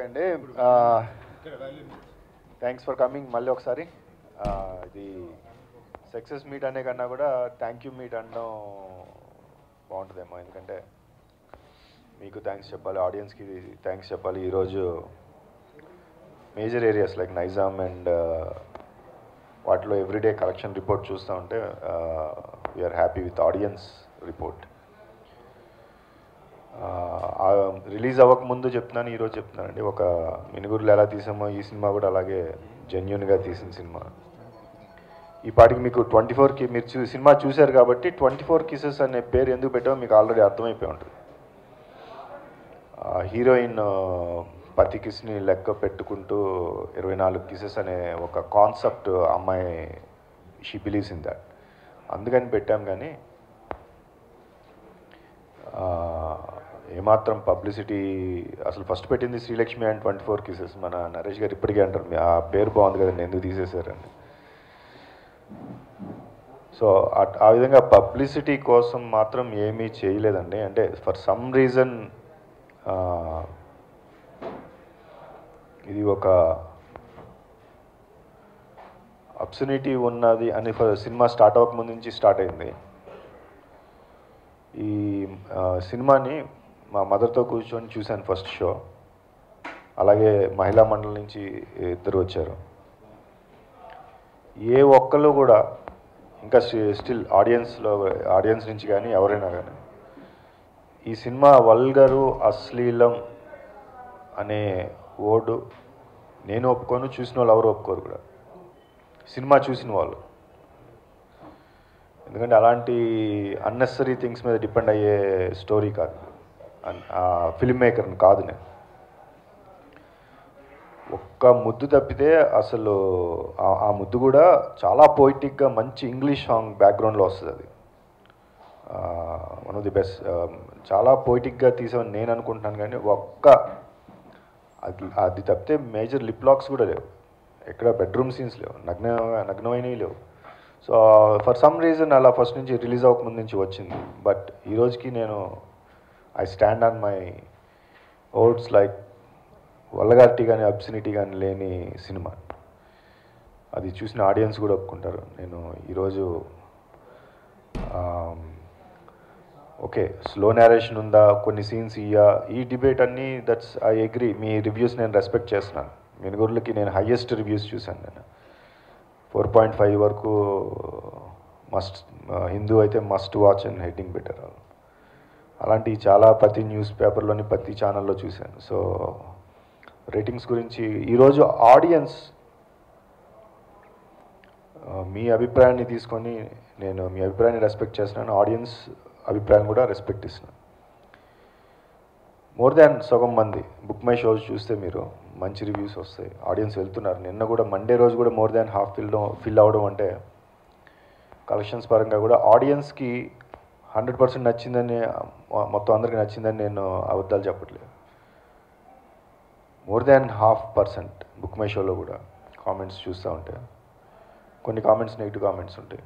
అండి thanks for coming మళ్ళీ ఒకసారి ఆ, ఇది సక్సెస్ మీట్ అనే కన్నా కూడా థ్యాంక్ యూ మీట్ అనడం బాగుంటుందేమో ఎందుకంటే మీకు థ్యాంక్స్ చెప్పాలి ఆడియన్స్కి థ్యాంక్స్ చెప్పాలి ఈరోజు major areas like Nizam and వాటిలో ఎవ్రీడే కలెక్షన్ రిపోర్ట్ చూస్తూ ఉంటే we are happy with audience report release అవ్వక ముందు చెప్తున్నాను ఈరోజు చెప్తున్నానండి ఒక మినుగురులు ఎలా తీసామో ఈ సినిమా కూడా అలాగే జెన్యున్గా తీసిన సినిమా ఈ పాటికి మీకు ట్వంటీ ఫోర్కి మీరు చూ సినిమా చూశారు కాబట్టి ట్వంటీ ఫోర్ కిసెస్ అనే పేరు ఎందుకు పెట్టామో మీకు ఆల్రెడీ అర్థమైపోయి ఉంటుంది హీరోయిన్ పతి కిస్ని లెక్క పెట్టుకుంటూ ఇరవై నాలుగు కిసెస్ అనే ఒక కాన్సెప్ట్ అమ్మాయి షీ బిలీవ్స్ ఇన్ దట్ అందుకని పెట్టాం కానీ ఆ, ఏమాత్రం పబ్లిసిటీ అసలు ఫస్ట్ పెట్టింది Srilakshmi and twenty four kisses మన నరేష్ గారు ఇప్పటికే అంటారు "మీ ఆ పేరు బాగుంది కదండి ఎందుకు తీసేశారని సో అట్- ఆ విధంగా పబ్లిసిటీ కోసం మాత్రం ఏమీ చేయలేదండి అంటే ఫర్ సమ్ రీజన్ ఇది ఒక అబ్సనిటీ ఉన్నది అని ఫ- సినిమా స్టార్ట్ అవ్వక ముందు నుంచి స్టార్ట్ అయింది ఈ ఆ, సినిమాని మా మదర్తో కూర్చొని చూశాను ఫస్ట్ షో అలాగే మహిళా మండలి నుంచి ఇద్దరు వచ్చారు ఏ ఒక్కళ్ళు కూడా ఇంకా స్టిల్ ఆడియన్స్లో ఆడియన్స్ నుంచి కానీ ఎవరైనా కానీ ఈ సినిమా వల్గరు అశ్లీలం అనే ఓడు నేను ఒప్పుకోను చూసిన వాళ్ళు ఎవరు ఒప్పుకోరు కూడా సినిమా చూసిన వాళ్ళు ఎందుకంటే అలాంటి అన్నెసరీ థింగ్స్ మీద డిపెండ్ అయ్యే స్టోరీ కాదు ఫిల్మ్ మేకర్ని కాదు నేను ఒక్క ముద్దు తప్పితే అసలు ఆ- ఆ ముద్దు కూడా చాలా పోయిటిక్గా మంచి ఇంగ్లీష్ సాంగ్ బ్యాక్గ్రౌండ్లో వస్తుంది అది వన్ ఆఫ్ ది బెస్ట్ చాలా పోయిటిక్గా తీసామని నేను అనుకుంటున్నాను కానీ ఒక్క అది అది తప్పితే మేజర్ లిప్ లాక్స్ కూడా లేవు ఎక్కడ బెడ్రూమ్ సీన్స్ లేవు నగ్న నగ్నమైనవి లేవు సో ఫర్ సమ్ రీజన్ అలా ఫస్ట్ నుంచి రిలీజ్ అవ్వకముందు నుంచి వచ్చింది బట్ ఈ రోజుకి నేను I stand on my oaths like vulgarity కానీ అబ్సినిటీ కానీ లేని సినిమా అది చూసిన ఆడియన్స్ కూడా ఒప్పుకుంటారు నేను ఈరోజు ఓకే స్లో నేరేషన్ ఉందా కొన్ని సీన్స్ ఇయ్యా ఈ డిబేట్ అన్నీ దట్స్ ఐ అగ్రి మీ రివ్యూస్ నేను రెస్పెక్ట్ చేస్తున్నాను మినుగురులకి నేను హయ్యెస్ట్ రివ్యూస్ చూశాను నేను ఫోర్ పాయింట్ ఫైవ్ వరకు మస్ట్ హిందూ అయితే మస్ట్ వాచ్ అండ్ హెడ్డింగ్ పెట్టారు వాళ్ళు అలాంటి చాలా ప్రతి న్యూస్ పేపర్లోని ప్రతి ఛానల్లో చూశాను సో రేటింగ్స్ గురించి ఈరోజు ఆడియన్స్ మీ అభిప్రాయాన్ని తీసుకొని నేను మీ అభిప్రాయాన్ని రెస్పెక్ట్ చేస్తున్నాను ఆడియన్స్ అభిప్రాయం కూడా రెస్పెక్ట్ ఇస్తున్నాను మోర్ దాన్ సగం మంది బుక్ మై షోస్ చూస్తే మీరు మంచి రివ్యూస్ వస్తాయి ఆడియన్స్ వెళ్తున్నారు నిన్న కూడా మండే రోజు కూడా more than half fill fill అవ్వడం అంటే కలెక్షన్స్ పరంగా కూడా ఆడియన్స్కి హండ్రెడ్ పర్సెంట్ నచ్చిందని మొ- మొత్తం అందరికీ నచ్చిందని నేను అబద్ధాలు చెప్పట్లేదు more than half percent book my షోలో కూడా కామెంట్స్ చూస్తూ ఉంటే కొన్ని కామెంట్స్ నెగిటివ్ కామెంట్స్ ఉంటాయి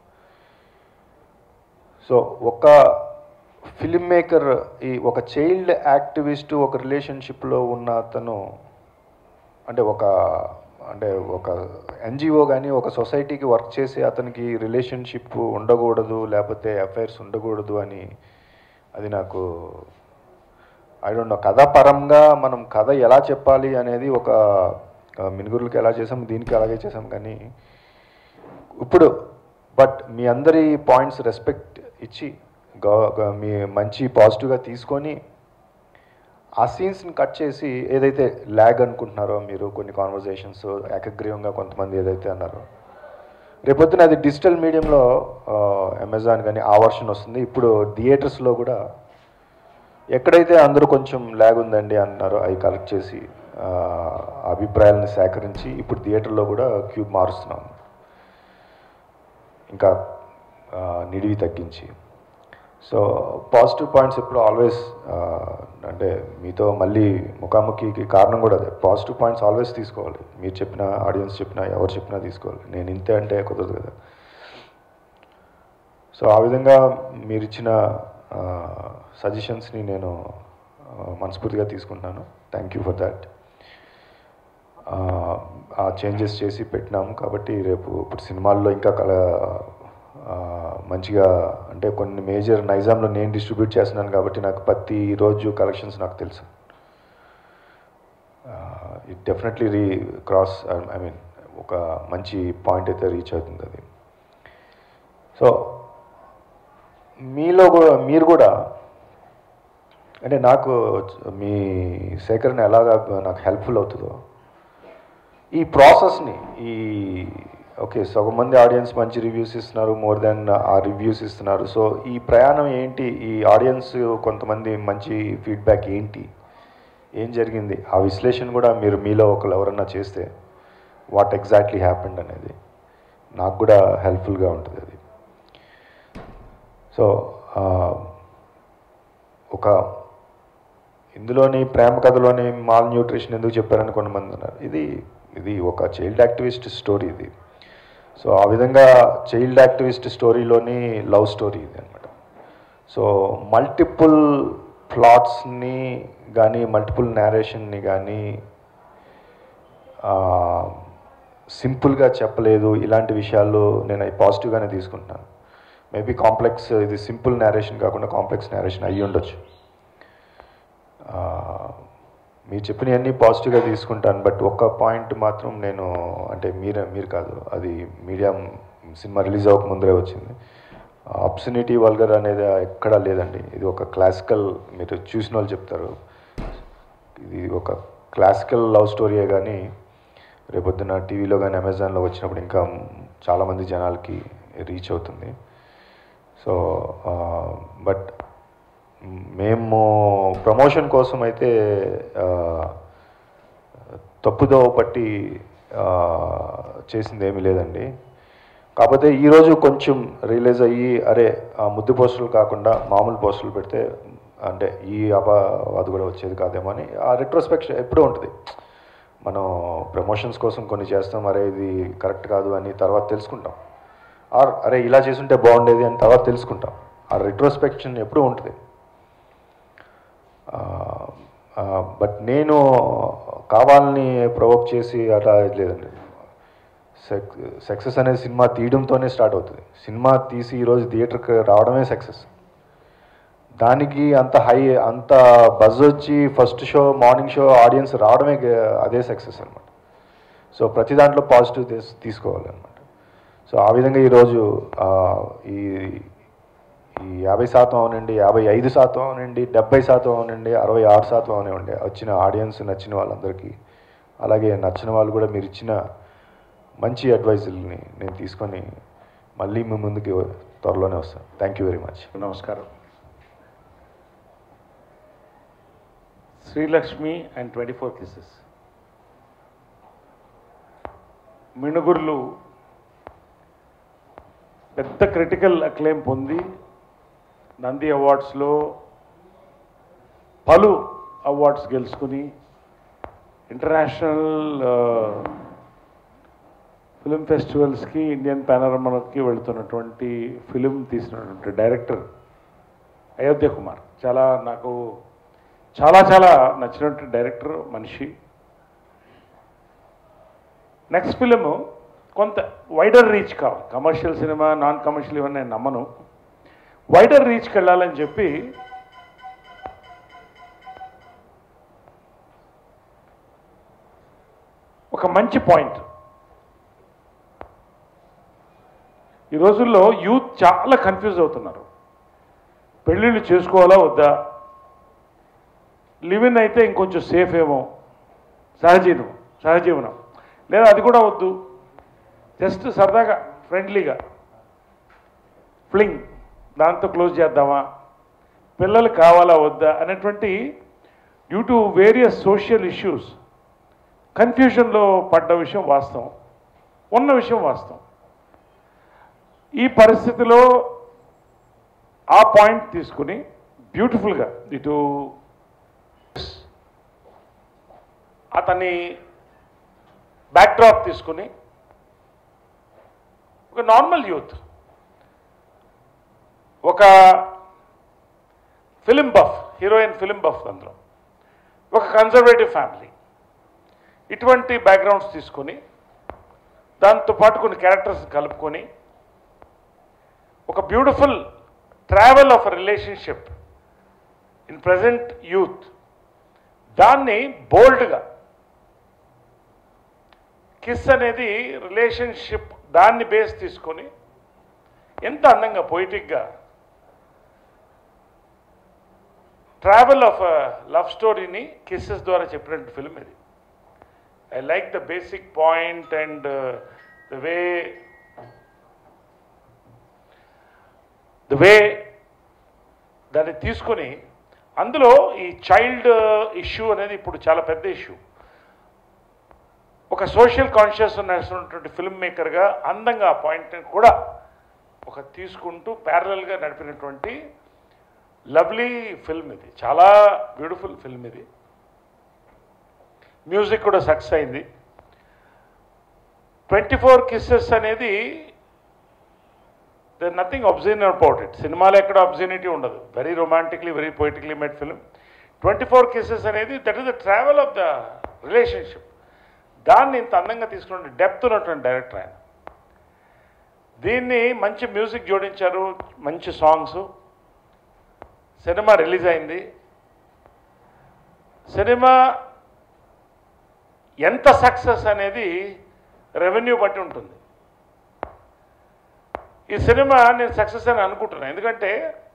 సో ఒక ఫిల్మ్ మేకర్ ఈ ఒక చైల్డ్ యాక్టివిస్ట్ ఒక రిలేషన్షిప్లో ఉన్న అతను అంటే ఒక అంటే ఒక ఎన్జిఓ కానీ ఒక సొసైటీకి వర్క్ చేసే అతనికి రిలేషన్షిప్ ఉండకూడదు లేకపోతే అఫైర్స్ ఉండకూడదు అని అది నాకు ఐ డోంట్ నో కథాపరంగా మనం కథ ఎలా చెప్పాలి అనేది ఒక ఆ, మినుగురులకి ఎలా చేసాం దీనికి అలాగే చేసాం కానీ ఇప్పుడు బట్ మీ అందరి పాయింట్స్ రెస్పెక్ట్ ఇచ్చి గవ- గ- మీ మంచి పాజిటివ్గా తీసుకొని ఆ సీన్స్ని కట్ చేసి ఏదైతే ల్యాగ్ అనుకుంటున్నారో మీరు కొన్ని కాన్వర్జేషన్స్ ఏకగ్రీవంగా కొంతమంది ఏదైతే అన్నారో రేపొద్దున అది డిజిటల్ మీడియంలో అమెజాన్ కానీ ఆ వర్షన్ వస్తుంది ఇప్పుడు థియేటర్స్లో కూడా ఎక్కడైతే అందరూ కొంచెం ల్యాగ్ ఉందండి అన్నారో అవి కలెక్ట్ చేసి ఆ, అభిప్రాయాలను సేకరించి ఇప్పుడు థియేటర్లో కూడా క్యూబ్ మారుస్తున్నాం ఇంకా ఆ, నిడివి తగ్గించి సో పాజిటివ్ పాయింట్స్ ఎప్పుడు ఆల్వేస్ అంటే మీతో మళ్ళీ ముఖాముఖికి కారణం కూడా అదే పాజిటివ్ పాయింట్స్ ఆల్వేస్ తీసుకోవాలి మీరు చెప్పిన ఆడియన్స్ చెప్పినా ఎవరు చెప్పినా తీసుకోవాలి నేను ఇంతే అంటే కుదరదు కదా సో ఆ విధంగా మీరు ఇచ్చిన సజెషన్స్ని నేను ఆ, మనస్ఫూర్తిగా తీసుకుంటున్నాను థ్యాంక్ యూ ఫర్ దాట్ ఆ చేంజెస్ చేసి పెట్టినాం కాబట్టి రేపు ఇప్పుడు సినిమాల్లో ఇంకా కల ఆ, మంచిగా అంటే కొన్ని మేజర్ నైజాంలో నేను డిస్ట్రిబ్యూట్ చేస్తున్నాను కాబట్టి నాకు ప్రతి రోజు కలెక్షన్స్ నాకు తెలుసు it definitely recross I mean ఒక మంచి పాయింట్ అయితే రీచ్ అవుతుంది అది సో మీలో కూడా మీరు కూడా అంటే నాకు మీ సేకరణ ఎలాగా నాకు హెల్ప్ఫుల్ అవుతుందో ఈ ప్రాసెస్ని ఈ ఓకే సగం మంది ఆడియన్స్ మంచి రివ్యూస్ ఇస్తున్నారు మోర్ దెన్ ఆ రివ్యూస్ ఇస్తున్నారు సో ఈ ప్రయాణం ఏంటి ఈ ఆడియన్స్ కొంతమంది మంచి ఫీడ్బ్యాక్ ఏంటి ఏం జరిగింది ఆ విశ్లేషణ కూడా మీరు మీలో ఒకరు ఎవరన్నా చేస్తే వాట్ ఎగ్జాక్ట్లీ హ్యాపెండ్ అనేది నాకు కూడా హెల్ప్ఫుల్గా ఉంటుంది అది సో ఆ, ఒక ఇందులోని ప్రేమ కథలోని మాల్ న్యూట్రిషన్ ఎందుకు చెప్పారని కొంతమంది అన్నారు ఇది ఇది ఒక చైల్డ్ యాక్టివిస్ట్ స్టోరీ ఇది సో ఆ విధంగా చైల్డ్ యాక్టివిస్ట్ స్టోరీలోని లవ్ స్టోరీ ఇది అనమాట సో మల్టిపుల్ ప్లాట్స్ని కానీ మల్టిపుల్ నేరేషన్ని కానీ సింపుల్గా చెప్పలేదు ఇలాంటి విషయాల్లో నేను అవి పాజిటివ్గానే తీసుకుంటున్నాను మేబీ కాంప్లెక్స్ ఇది సింపుల్ నేరేషన్ కాకుండా కాంప్లెక్స్ నేరేషన్ అయ్యి ఉండొచ్చు ఆ, మీరు చెప్పినవన్నీ పాజిటివ్గా తీసుకుంటాను బట్ ఒక్క పాయింట్ మాత్రం నేను అంటే మీరు మీరు కాదు అది మీడియా సినిమా రిలీజ్ అవ్వక ముందరే వచ్చింది అబ్సినిటీ వల్గర్ అనేది ఎక్కడా లేదండి ఇది ఒక క్లాసికల్ మీరు చూసిన వాళ్ళు చెప్తారు ఇది ఒక క్లాసికల్ లవ్ స్టోరీయే కానీ రేపొద్దున టీవీలో కానీ అమెజాన్లో వచ్చినప్పుడు ఇంకా చాలామంది జనాలకి రీచ్ అవుతుంది సో బట్ మేము ప్రమోషన్ కోసం అయితే ఆ, తప్పుదోవ పట్టి ఆ, చేసింది ఏమీ లేదండి కాకపోతే ఈరోజు కొంచెం రియలైజ్ అయ్యి అరే ఆ ముద్దు పోస్టులు కాకుండా మామూలు పోస్టులు పెడితే అంటే ఈ అపవాదు కూడా వచ్చేది కాదేమో అని ఆ రెట్రోస్పెక్షన్ ఎప్పుడూ ఉంటుంది మనం ప్రమోషన్స్ కోసం కొన్ని చేస్తాం అరే ఇది కరెక్ట్ కాదు అని తర్వాత తెలుసుకుంటాం ఆర్ అరే ఇలా చేసుంటే బాగుండేది అని తర్వాత తెలుసుకుంటాం ఆ రెట్రోస్పెక్షన్ ఎప్పుడూ ఉంటుంది బట్ నేను కావాలని ప్రొవోక్ చేసి అలా లేదండి సెక్ సక్సెస్ అనేది సినిమా తీయడంతోనే స్టార్ట్ అవుతుంది సినిమా తీసి ఈరోజు థియేటర్కి రావడమే సక్సెస్ దానికి అంత హై అంత బజ్ వచ్చి first show morning show audience రావడమే గ- అదే సక్సెస్ అనమాట సో ప్రతి దాంట్లో పాజిటివ్ తీస్ తీసుకోవాలన్నమాట సో ఆ విధంగా ఈరోజు ఆ, ఈ ఈ యాభై శాతం అవనండి యాభై ఐదు శాతం అవనండి డెబ్బై శాతం అవనండి అరవై ఆరు శాతం అవనివ్వండి వచ్చిన ఆడియన్స్ నచ్చిన వాళ్ళందరికీ అలాగే నచ్చిన వాళ్ళు కూడా మీరు ఇచ్చిన మంచి అడ్వైజుల్ని నేను తీసుకొని మళ్ళీ మీ ముందుకి త్వరలోనే వస్తాను థ్యాంక్ యూ వెరీ మచ్ నమస్కారం Srilakshmi and twenty four kisses Minugurulu పెద్ద క్రిటికల్ అక్లెయిమ్ పొంది నంది అవార్డ్స్లో పలు అవార్డ్స్ గెలుచుకుని ఇంటర్నేషనల్ ఫిలిం ఫెస్టివల్స్కి ఇండియన్ పానరమాకి వెళుతున్నటువంటి ఫిలిం తీసినటువంటి డైరెక్టర్ అయోధ్య కుమార్ చాలా నాకు చాలా చాలా నచ్చినటువంటి డైరెక్టర్ మనిషి నెక్స్ట్ ఫిలిం కొంత వైడర్ రీచ్ కావాలి కమర్షియల్ సినిమా నాన్ కమర్షియల్ ఇవన్నీ నేను నమ్మను వైడర్ రీచ్కి వెళ్ళాలని చెప్పి ఒక మంచి పాయింట్ ఈ రోజుల్లో యూత్ చాలా కన్ఫ్యూజ్ అవుతున్నారు పెళ్ళిళ్ళు చేసుకోవాలా వద్దా లివ్ ఇన్ అయితే ఇంకొంచెం సేఫ్ ఏమో సహజీవనం సహజీవనం లేదా అది కూడా వద్దు జస్ట్ సరదాగా ఫ్రెండ్లీగా ఫ్లింగ్ దాంతో క్లోజ్ చేద్దామా పిల్లలు కావాలా వద్దా అనేటువంటి due to various social issues కన్ఫ్యూజన్లో పడ్డ విషయం వాస్తవం ఉన్న విషయం వాస్తవం ఈ పరిస్థితిలో ఆ పాయింట్ తీసుకుని బ్యూటిఫుల్గా ఇటు అతని బ్యాక్డ్రాప్ తీసుకుని ఒక నార్మల్ యూత్ ఒక film buff heroine film buff అందులో ఒక కన్జర్వేటివ్ ఫ్యామిలీ ఇటువంటి బ్యాక్గ్రౌండ్స్ తీసుకొని దాంతోపాటు కొన్ని క్యారెక్టర్స్ కలుపుకొని ఒక beautiful travel of relationship in present youth దాన్ని బోల్డ్గా కిస్ అనేది రిలేషన్షిప్ దాన్ని బేస్ తీసుకొని ఎంత అందంగా పొయిటిక్గా ట్రావెల్ ఆఫ్ లవ్ స్టోరీని కిస్సెస్ ద్వారా చెప్పినట్టు ఫిల్మ్ ఇది I like the basic point and the way the way దాన్ని తీసుకొని అందులో ఈ చైల్డ్ ఇష్యూ అనేది ఇప్పుడు చాలా పెద్ద ఇష్యూ ఒక సోషల్ కాన్షియస్నెస్ ఉన్నటువంటి ఫిల్మ్ మేకర్గా అందంగా ఆ పాయింట్ని కూడా ఒక తీసుకుంటూ ప్యారలల్గా నడిపినటువంటి లవ్లీ ఫిల్మ్ ఇది చాలా బ్యూటిఫుల్ ఫిల్మ్ ఇది మ్యూజిక్ కూడా సక్సెస్ అయింది ట్వంటీ ఫోర్ కిస్సెస్ అనేది there nothing obscene about it సినిమాలో ఎక్కడ అబ్జైనిటీ ఉండదు very romantically very poetically made film twenty four kisses అనేది that is the travel of the relationship దాన్ని ఇంత అందంగా తీసుకున్న డెప్త్ ఉన్నటువంటి డైరెక్టర్ ఆయన దీన్ని మంచి మ్యూజిక్ జోడించారు మంచి సాంగ్స్ సినిమా రిలీజ్ అయింది సినిమా ఎంత సక్సెస్ అనేది రెవెన్యూ బట్టి ఉంటుంది ఈ సినిమా నేను సక్సెస్ అని అనుకుంటున్నాను ఎందుకంటే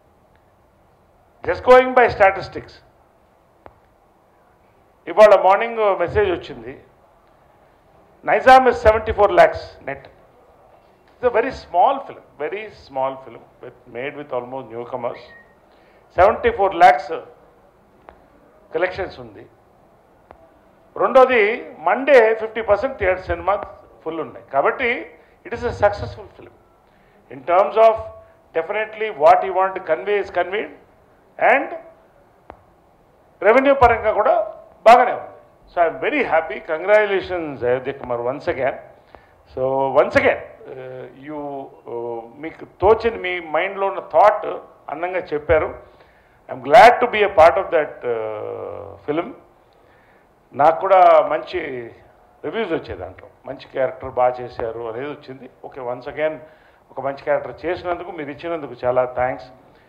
జస్ట్ గోయింగ్ బై స్టాటిస్టిక్స్ ఇవాళ మార్నింగ్ మెసేజ్ వచ్చింది Nizam is seventy four lakhs net it's a very small film very small film with made with almost newcomers seventy four lakhs collections ఉంది రెండోది మండే ఫిఫ్టీ పర్సెంట్ థియేటర్ సినిమా full ఉన్నాయి కాబట్టి it is a successful film in terms of definitely what you want convey is conveyed and revenue పరంగా కూడా బాగానే ఉంది so I'm very happy congratulations Ayodhya Kumar once again so once again you మీకు తోచిన మీ మైండ్లో ఉన్న థాట్ అందంగా చెప్పారు I'm glad to be a part of that film నాకు కూడా మంచి రివ్యూస్ వచ్చాయి దాంట్లో మంచి క్యారెక్టర్ బాగా చేశారు అనేది వచ్చింది ఓకే వన్స్ అగైన్ ఒక మంచి క్యారెక్టర్ చేసినందుకు మీరు ఇచ్చినందుకు చాలా థ్యాంక్స్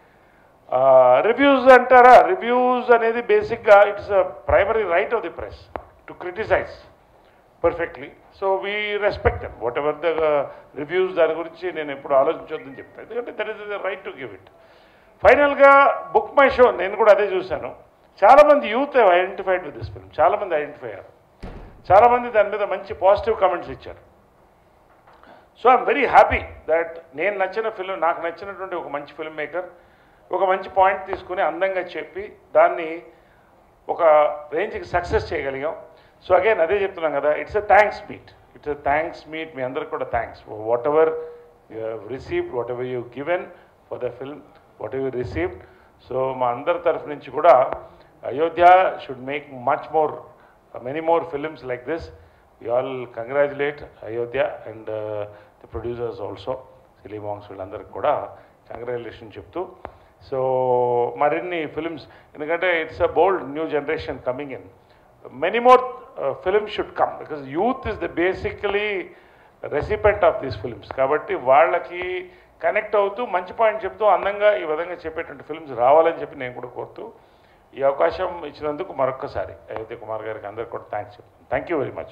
రివ్యూస్ అంటారా రివ్యూస్ అనేది బేసిక్గా it's a primary right of the press to criticize perfectly so we respect whatever the reviews దాని గురించి నేను ఎప్పుడు ఆలోచించొద్దని చెప్తాను ఎందుకంటే that is the right to give it ఫైనల్గా బుక్ మై షో నేను కూడా అదే చూశాను చాలామంది youth identified with this film చాలామంది ఐడెంటిఫై అయ్యారు చాలామంది దాని మీద మంచి పాజిటివ్ కామెంట్స్ ఇచ్చారు so I'm very happy that నేను నచ్చిన ఫిల్మ్ నాకు నచ్చినటువంటి ఒక మంచి ఫిల్మ్ మేకర్ ఒక మంచి పాయింట్ తీసుకుని అందంగా చెప్పి దాన్ని ఒక రేంజ్కి సక్సెస్ చేయగలిగాం సో అగైన్ అదే చెప్తున్నాం కదా it's a thanks meet it's a thanks meet మీ అందరికి కూడా thanks whatever you received whatever you given for the film whatever received so మా అందరి తరఫు నుంచి కూడా Ayodhya should make much more many more films like this we all congratulate Ayodhya and the producers also సిలిమాంగ్స్ వీళ్ళందరికీ కూడా congratulation చెప్తూ so మరిన్ని ఫిల్మ్స్ ఎందుకంటే it's a bold new generation coming in many more films should come because youth is the basically recipient of these films కాబట్టి వాళ్ళకి connect అవుతూ మంచి పాయింట్ చెప్తూ అందంగా ఈ విధంగా చెప్పేటువంటి ఫిల్మ్స్ రావాలని చెప్పి నేను కూడా కోరుతూ ఈ అవకాశం ఇచ్చినందుకు మరొక్కసారి అయోధ్య కుమార్ గారికి అందరికి కూడా థ్యాంక్స్ చెప్తాను థ్యాంక్ యూ వెరీ మచ్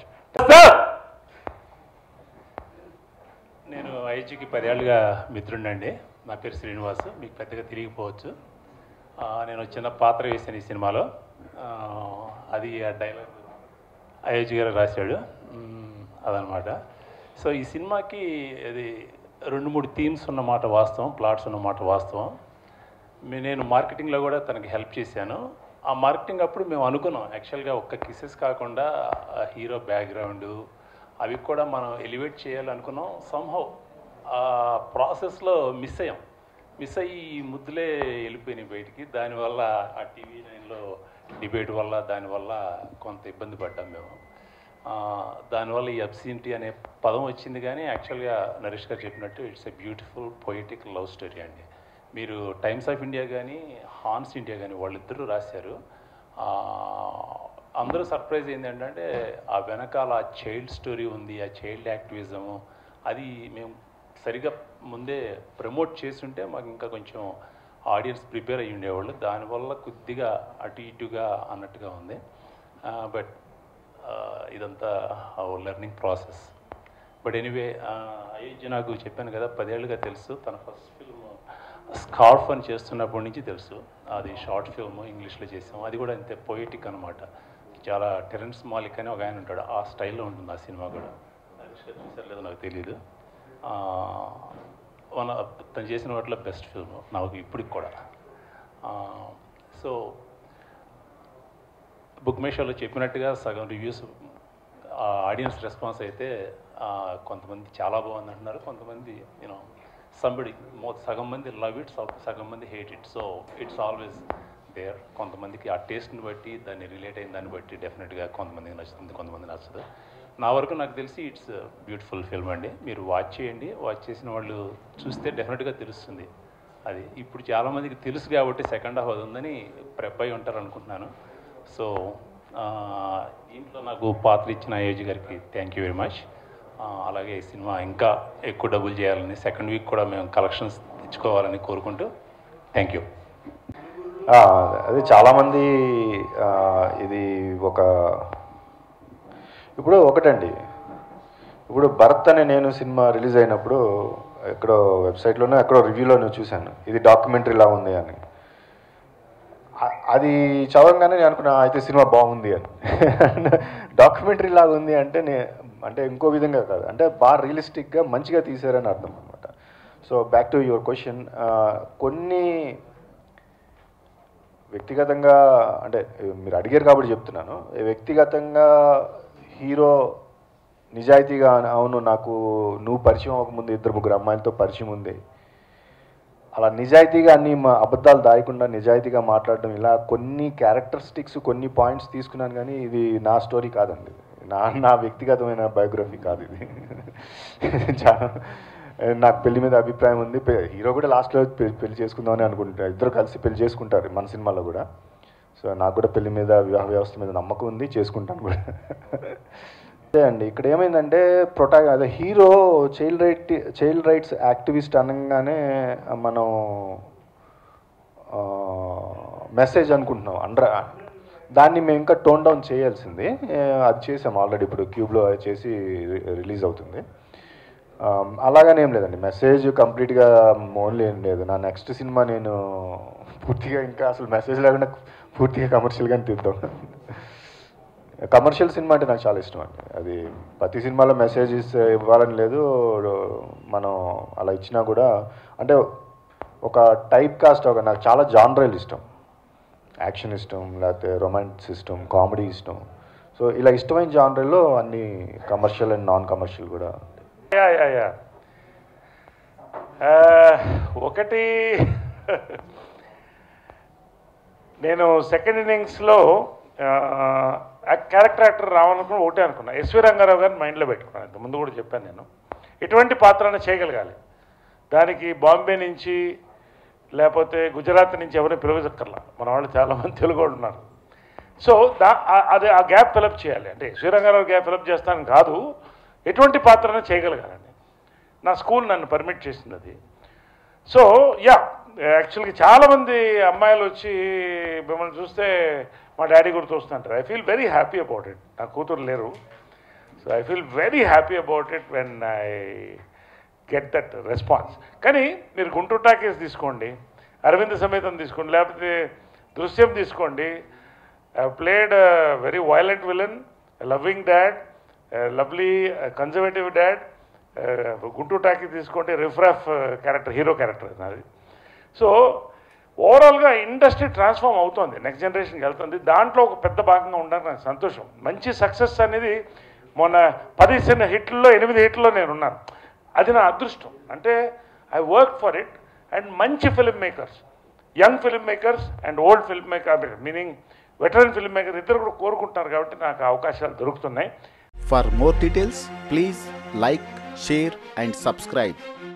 నేను ఐజీకి పదేళ్ళుగా మిత్రుడినండి నా పేరు శ్రీనివాస్ మీకు పెద్దగా తిరిగిపోవచ్చు ఆ, నేను ఒక చిన్న పాత్ర వేసాను ఈ సినిమాలో ఆ, అది ఆ డైలాగ్ ఐజీ గారు రాశాడు మ్, అదనమాట సో ఈ సినిమాకి ఇది రెండు మూడు థీమ్స్ ఉన్నమాట వాస్తవం ప్లాట్స్ ఉన్నమాట వాస్తవం మీ- నేను మార్కెటింగ్లో కూడా తనకి హెల్ప్ చేశాను ఆ మార్కెటింగ్ అప్పుడు మేము అనుకున్నాం యాక్చువల్గా ఒక్క కిసెస్ కాకుండా హీరో బ్యాక్గ్రౌండ్ అవి కూడా మనం ఎలివేట్ చేయాలనుకున్నాం సంహౌ ఆ ప్రాసెస్లో మిస్ అయ్యాం మిస్ అయ్యి ఈ ముద్దులే వెళ్ళిపోయినాయి బయటికి దానివల్ల ఆ టీవీ నైన్లో డిబేట్ వల్ల దానివల్ల కొంత ఇబ్బంది పడ్డాం మేము ఆ, దానివల్ల ఈ అబ్సినిటీ అనే పదం వచ్చింది కానీ యాక్చువల్గా నరేష్ గారు చెప్పినట్టు it's a beautiful poetic love story అండి మీరు టైమ్స్ ఆఫ్ ఇండియా కానీ హాన్స్ ఇండియా కానీ వాళ్ళిద్దరూ రాశారు అందరూ సర్ప్రైజ్ అయింది ఏంటంటే ఆ వెనకాల ఆ చైల్డ్ స్టోరీ ఉంది ఆ చైల్డ్ యాక్టివిజము అది మేము సరిగా ముందే ప్రమోట్ చేస్తుంటే మాకు ఇంకా కొంచెం ఆడియన్స్ ప్రిపేర్ అయ్యి ఉండేవాళ్ళు దానివల్ల కొద్దిగా అటు ఇటుగా అన్నట్టుగా ఉంది బట్ ఇదంతా learning process but anyway Ayodhya నాకు చెప్పాను కదా పదేళ్ళుగా తెలుసు తన ఫస్ట్ ఫిల్మ్ స్కార్ఫ్ అని చేస్తున్నప్పటి నుంచి తెలుసు అది షార్ట్ ఫిల్మ్ ఇంగ్లీష్లో చేసాం అది కూడా అంతే పొయిటిక్ అనమాట చాలా టెరెన్స్ మాలిక్ అని ఒక ఆయన ఉంటాడు ఆ స్టైల్లో ఉంటుంది ఆ సినిమా కూడా అనుష్క చూసారు లేదో నాకు తెలియదు వన్ తను చేసిన వాటిలో బెస్ట్ ఫిల్మ్ నాకు ఇప్పటికి కూడా సో బుక్ మేషోలో చెప్పినట్టుగా సగం రివ్యూస్ ఆడియన్స్ రెస్పాన్స్ అయితే ఆ, కొంతమంది చాలా బాగుంది అంటున్నారు కొంతమంది యూనో సంబడి మో సగం మంది లవ్ ఇట్ సగం మంది hate it so it's always there కొంతమందికి ఆ టేస్ట్ని బట్టి దాన్ని రిలేట్ అయిన దాన్ని బట్టి డెఫినెట్గా కొంతమందికి నచ్చుతుంది కొంతమంది నచ్చదు నా వరకు నాకు తెలిసి ఇట్స్ బ్యూటిఫుల్ ఫిల్మ్ అండి మీరు వాచ్ చేయండి వాచ్ చేసిన వాళ్ళు చూస్తే డెఫినెట్గా తెలుస్తుంది అది ఇప్పుడు చాలామందికి తెలుసు కాబట్టి సెకండ్ హాఫ్ అది ఉందని ప్రెప్ అయి ఉంటారు అనుకుంటున్నాను సో ఆ, దీంట్లో నాకు పాత్ర ఇచ్చిన అయోధ్య గారికి థ్యాంక్ యూ వెరీ మచ్ అలాగే ఈ సినిమా ఇంకా ఎక్కువ డబ్బులు చేయాలని సెకండ్ వీక్ కూడా మేము కలెక్షన్స్ తెచ్చుకోవాలని కోరుకుంటూ థ్యాంక్ యూ ఆ, అదే చాలామంది ఆ, ఇది ఒక ఇప్పుడు ఒకటండి ఇప్పుడు భరత్ అనే నేను సినిమా రిలీజ్ అయినప్పుడు ఎక్కడో వెబ్సైట్లోనే ఎక్కడో రివ్యూలోనే చూశాను ఇది డాక్యుమెంటరీ లా ఉంది అని అ- అది చదవగానే నేను అనుకున్నా అయితే సినిమా బాగుంది అని డాక్యుమెంటరీ లాగా ఉంది అంటే నే అంటే ఇంకో విధంగా కాదు అంటే బాగా రియలిస్టిక్గా మంచిగా తీశారని అర్థం అనమాట so back to your question కొన్ని వ్యక్తిగతంగా అంటే మీరు అడిగారు కాబట్టి చెప్తున్నాను వ్యక్తిగతంగా హీరో నిజాయితీగా అవును నాకు నువ్వు పరిచయం అవ్వకముందు ఇద్దరు ముగ్గురు అమ్మాయిలతో పరిచయం ఉంది అలా నిజాయితీగా అన్ని మా అబద్ధాలు దాయకుండా నిజాయితీగా మాట్లాడడం ఇలా కొన్ని క్యారెక్టరిస్టిక్స్ కొన్ని పాయింట్స్ తీసుకున్నాను కానీ ఇది నా స్టోరీ కాదండి నా నా వ్యక్తిగతమైన బయోగ్రఫీ కాదు ఇది చాలా నాకు పెళ్లి మీద అభిప్రాయం ఉంది పె- హీరో కూడా లాస్ట్లో పె- పెళ్లి చేసుకుందామని అనుకుంటారు ఇద్దరు కలిసి పెళ్లి చేసుకుంటారు మన సినిమాలో కూడా సో నాకు కూడా పెళ్లి మీద వివాహ వ్యవస్థ మీద నమ్మకం ఉంది చేసుకుంటాను కూడా అదే అండి ఇక్కడ ఏమైందంటే ప్రొటా అదే hero child right child rights activist అనగానే మనం మెసేజ్ అనుకుంటున్నాం అండర్ దాన్ని మేము ఇంకా టోన్ డౌన్ చేయాల్సింది ఏ, అది చేసాం ఆల్రెడీ ఇప్పుడు క్యూబ్లో చేసి రిలీజ్ అవుతుంది ఆ, అలాగనే ఏం లేదండి మెసేజ్ కంప్లీట్గా ఓన్లీ ఏం లేదు నా నెక్స్ట్ సినిమా నేను పూర్తిగా ఇంకా అసలు మెసేజ్ లేకుండా పూర్తిగా కమర్షియల్గానే తీద్దాం కమర్షియల్ సినిమా అంటే నాకు చాలా ఇష్టం అండి అది ప్రతి సినిమాలో మెసేజెస్ ఇవ్వాలని లేదు మనం అలా ఇచ్చినా కూడా అంటే ఒక టైప్ కాస్ట్ ఒక నాకు చాలా జానరల్ ఇష్టం యాక్షన్ ఇష్టం లేకపోతే రొమాన్స్ ఇష్టం కామెడీ ఇష్టం సో ఇలా ఇష్టమైన జానరల్లో అన్ని కమర్షియల్ అండ్ నాన్ కమర్షియల్ కూడా యా యా యా ఆ, ఒకటి నేను సెకండ్ ఇన్నింగ్స్లో క్యారెక్టర్ యాక్టర్ రావాలనుకుని ఒకటే అనుకున్నా ఎస్వి రంగారావు గారిని మైండ్లో పెట్టుకున్నాను ఇంత ముందు కూడా చెప్పాను నేను ఇటువంటి పాత్రను చేయగలగాలి దానికి బాంబే నుంచి లేకపోతే గుజరాత్ నుంచి ఎవరిని పిలవచక్కర్లా మన వాళ్ళు చాలామంది తెలుగు వాళ్ళు ఉన్నారు సో దా ఆ- అది ఆ గ్యాప్ ఫిలప్ చేయాలి అంటే శ్రీరంగారావు గ్యాప్ ఫిలప్ చేస్తాను కాదు ఎటువంటి పాత్రను చేయగలగాలని నా స్కూల్ నన్ను పర్మిట్ చేసింది అది సో యా యాక్చువల్గా చాలామంది అమ్మాయిలు వచ్చి మిమ్మల్ని చూస్తే మా డాడీ గుర్తు వస్తుంటారు I feel very happy about it నా కూతురు లేరు so I feel very happy about it when I get that response కానీ మీరు గుంటూరు టాకీస్ తీసుకోండి అరవింద్ సమేతం తీసుకోండి లేకపోతే దృశ్యం తీసుకోండి played very violent villain loving dad lovely conservative dad Guntur talkie తీసుకుంటే రిఫ్రాఫ్ క్యారెక్టర్ హీరో క్యారెక్టర్ నాది సో ఓవరాల్గా ఇండస్ట్రీ ట్రాన్స్ఫార్మ్ అవుతోంది నెక్స్ట్ జనరేషన్కి వెళ్తుంది దాంట్లో ఒక పెద్ద భాగంగా ఉండడానికి నాకు సంతోషం మంచి సక్సెస్ అనేది మొన్న పది చిన్న హిట్లలో ఎనిమిది హిట్లో నేను ఉన్నాను అది నా అదృష్టం అంటే I work for it and మంచి film makers young film makers and old film maker meaning veteran film maker ఇద్దరు కూడా కోరుకుంటున్నారు కాబట్టి నాకు ఆ అవకాశాలు దొరుకుతున్నాయి For more details, please like, share, and subscribe.